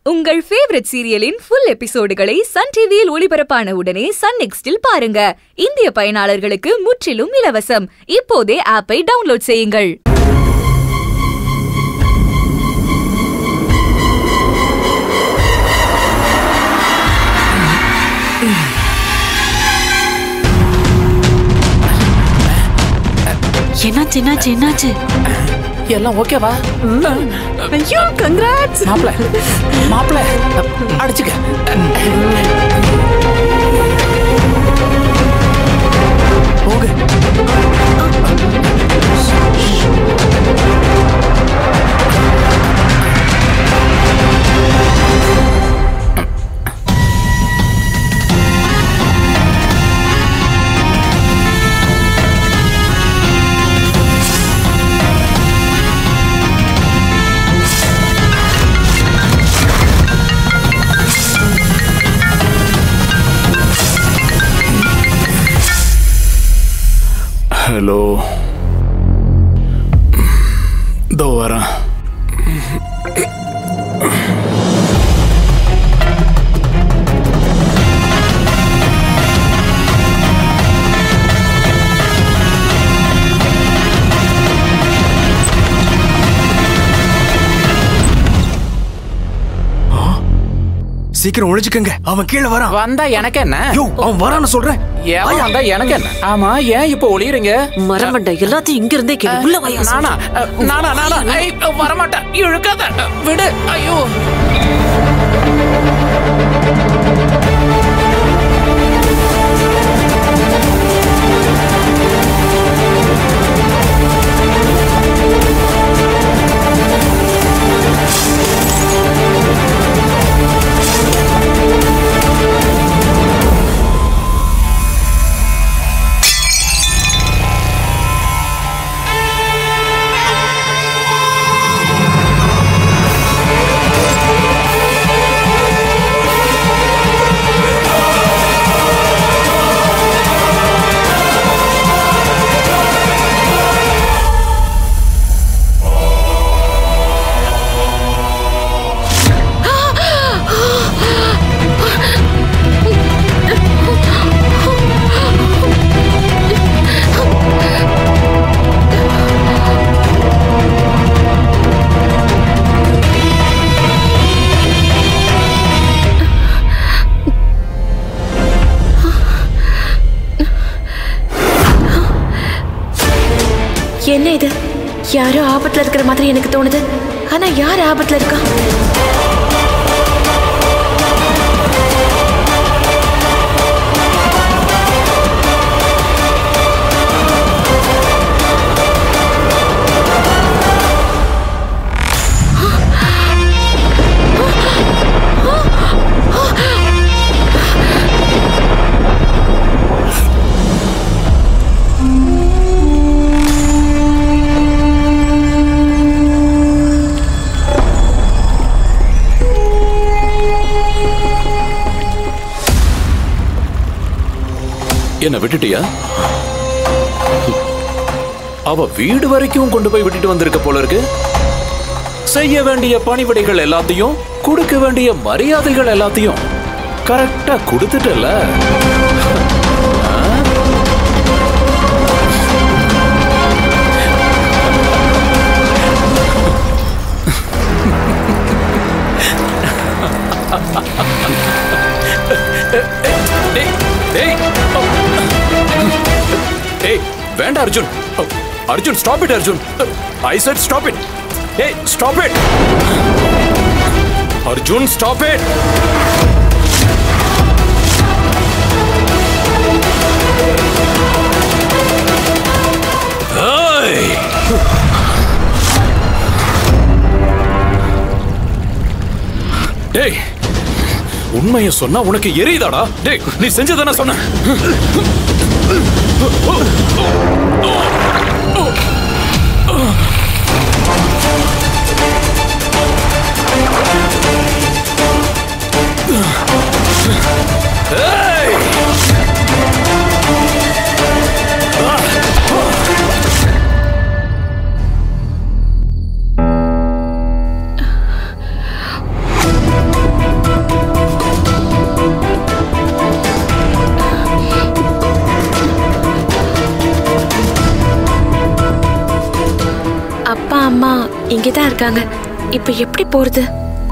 உங்கள் ஃபேவரட் சீரியலின் ஃபுல் எபிசோடுகளை சன் டிவியில் ஒளிபரப்பான உடனே சன் நெக்ஸ்டில் பாருங்க இந்திய பயனாளர்களுக்கு முற்றிலும் இலவசம் இப்போதே ஆப்பை டவுன்லோட் செய்யுங்கள் என்னாச்சு என்னாச்சு என்னாச்சு எல்லாம் ஓகேவா ஐயோ கங்க்ராட்ஸ் மாப்பிள மாப்பிள அடிச்சுக்க போங்க ஹலோ இதோ வரேன் சீக்கிரம் ஒழிச்சுக்கங்க அவன் கீழே வரான் வந்தா எனக்கு என்ன யோ அவன் வரான்னு சொல்றேன் ஏன் வந்தா எனக்கு என்ன ஆமா ஏன் இப்போ ஒளியறீங்க மரமண்ட எல்லாத்தையும் இங்க இருந்தே கேளு உள்ள வாயா நானா அஹ், நானா நானா ஐய், வரமாட்டேன் இழுக்காத அஹ், விடு ஐயோ என்ன இது யாரோ ஆபத்துல இருக்கிற மாதிரி எனக்கு தோணுது ஆனா யார் ஆபத்துல இருக்கா என்ன விட்டுட்டியா அவ வீடு வரைக்கும் கொண்டு போய் விட்டுட்டு வந்திருக்க போல இருக்கு செய்ய வேண்டிய பணிவிடைகள் எல்லாத்தையும் கொடுக்க வேண்டிய மரியாதைகள் எல்லாத்தையும் கரெக்டா கொடுத்துட்டல டேய் டேய் ஏய் வேண்டாம் Arjun Arjun stop it Arjun I said stop it ஏய் stop it Arjun stop it டேய் உண்மையை சொன்னா உனக்கு எரியுதாடா டேய் நீ செஞ்சதானே சொன்ன ஏய்! ஆ இங்கதான் இருக்காங்க இப்ப எப்படி போறது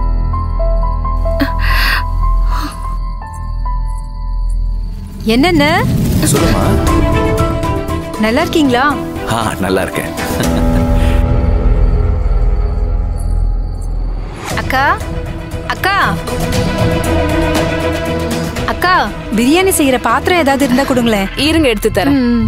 என்னென்ன சொல்லுமா நல்லா இருக்கீங்களா ஆ நல்லா இருக்கேன் அக்கா அக்கா அக்கா பிரியாணி செய்யற பாத்திரம் ஏதாவது இருந்தா கொடுங்களேன் இருங்க எடுத்து தரேன் ம்.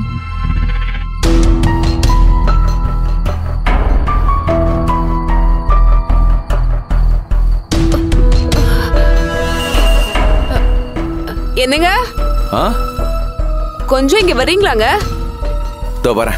என்னங்க ஆ கொஞ்சம் இங்க வர்றீங்களாங்க இதோ வரேன்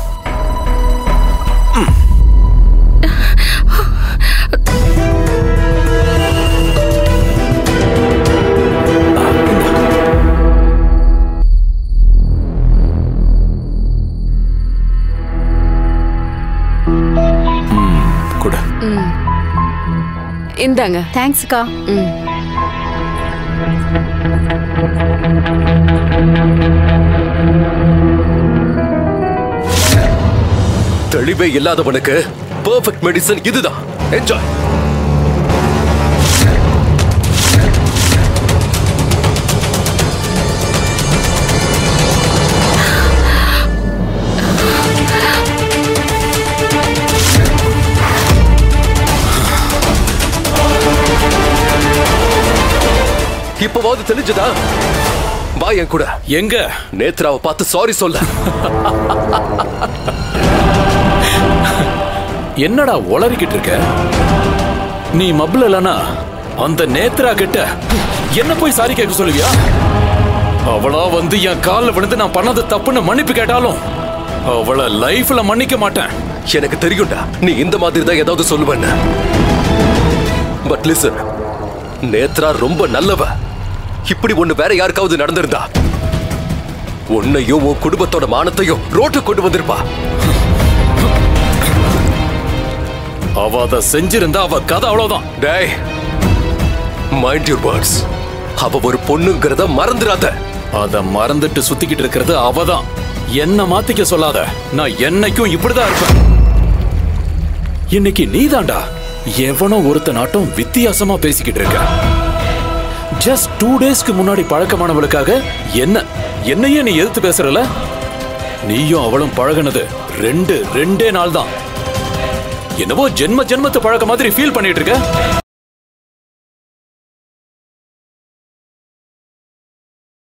கூட இந்தாங்க தேங்க்ஸ்க்கா ம். தெளிவே இல்லாதவனுக்கு பெர்ஃபெக்ட் மெடிசன் இதுதான் என்ஜாய் இப்பவாவது தெரிஞ்சதா வா என் கூட எங்க நேத்ராவை பார்த்து சாரி சொல்ல என்னடா உளறிக்கிட்டு இருக்க நீ மப்ல இல்லனா அந்த நேத்ரா கிட்ட என்ன போய் சாரி கேட்க சொல்லுவியா அவளா வந்து என் கால்ல விழுந்து நான் பண்ணது தப்புன்னு மன்னிப்பு கேட்டாலும் அவளை லைஃப்ல மன்னிக்க மாட்டேன் எனக்கு தெரியும்டா நீ இந்த மாதிரி தான் ஏதாவது சொல்லுவேன்னு பட் லிசன் நேத்ரா ரொம்ப நல்லவ இப்படி ஒண்ணு வேற யாருக்காவது நடந்திருந்தா உன்னையும் உன் குடும்பத்தோட மானத்தையும் ரோட்டு கொண்டு வந்திருப்பா அவ அதை செஞ்சிருந்தா அவ கதை அவ்வளவுதான் டேய் மைண்ட் யூர் வேர்ட்ஸ் அவ ஒரு பொண்ணுங்கிறத மறந்துடாத அத மறந்துட்டு சுத்திக்கிட்டு இருக்கிறது அவதான் என்ன மாத்திக்க சொல்லாத நான் என்னைக்கும் இப்படிதான் இருப்பேன் இன்னைக்கு நீதான்டா எவனோ ஒருத்த நாட்டம் வித்தியாசமா பேசிக்கிட்டு இருக்க ஜஸ்ட் டூ டேஸ்க்கு முன்னாடி பழக்கமானவளுக்காக என்ன என்னையே நீ எதிர்த்து பேசுறல நீயும் அவளும் பழகுனது ரெண்டு ரெண்டே நாள் தான் என்னவோ ஜென்ம ஜென்மத்து பழக்க மாதிரி ஃபீல் பண்ணிட்டு இருக்க